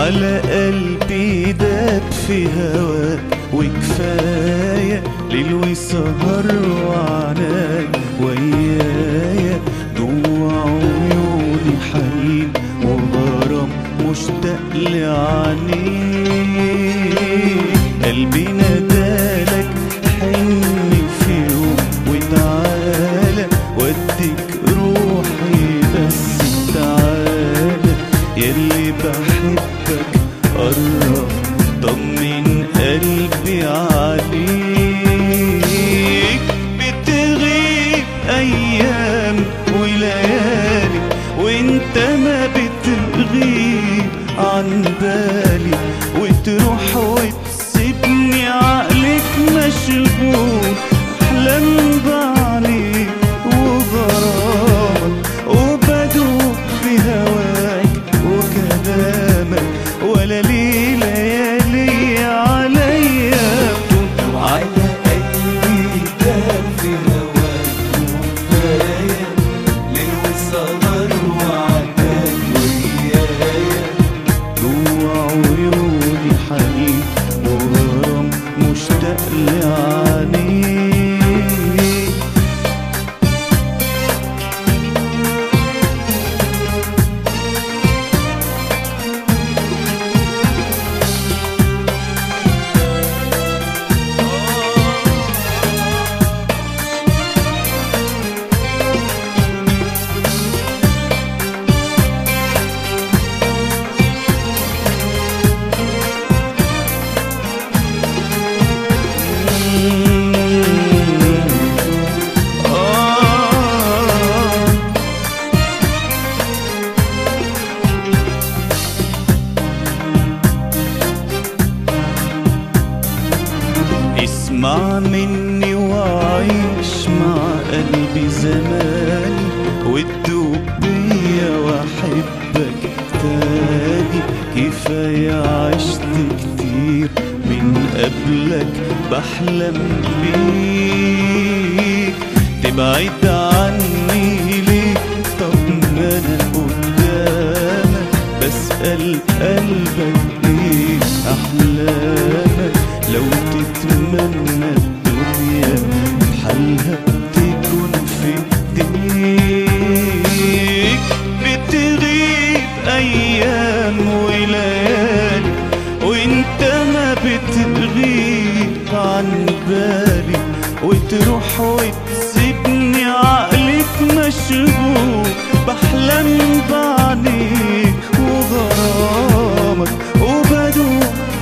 على قلبي داب في هواك وكفاية ليل وسهر وعناك ويايا جوا عيوني حنين وغرام مشتاق لعينيك قلبي نادالك حن في يوم وتعالى وديك روحي بس تعالى يلي بحبك قرب طمن قلبي عليك بتغيب ايام وليالي وانت ما بتغيب عن بالي وتروح وتسيبني عقلك مشغول احلم بعليك وغرامك وبدوب في هواك وكلامك ولا لي ليالي عليا بتطول على قلبي داب في هواك وكفاية ليل وسهر وعناك ويايا جوا عيوني حنين وغرام مشتاق لعينيك آه اسمع مني وعيش مع قلبي زماني وتدوب بيا واحبك تاني كفاية عشت كتير من قبلك بحلم بيك تبعد عني ليه طب ما انا قدامك بسأل قلبك ايه احلامك لو تتمنى الدنيا حالها تكون في ايديك بتغيب ايام وليالي وانت ما بتغيب عن بالي وتروح وتسيبني عقلك مشغول بحلم بعينيك وغرامك وبدوب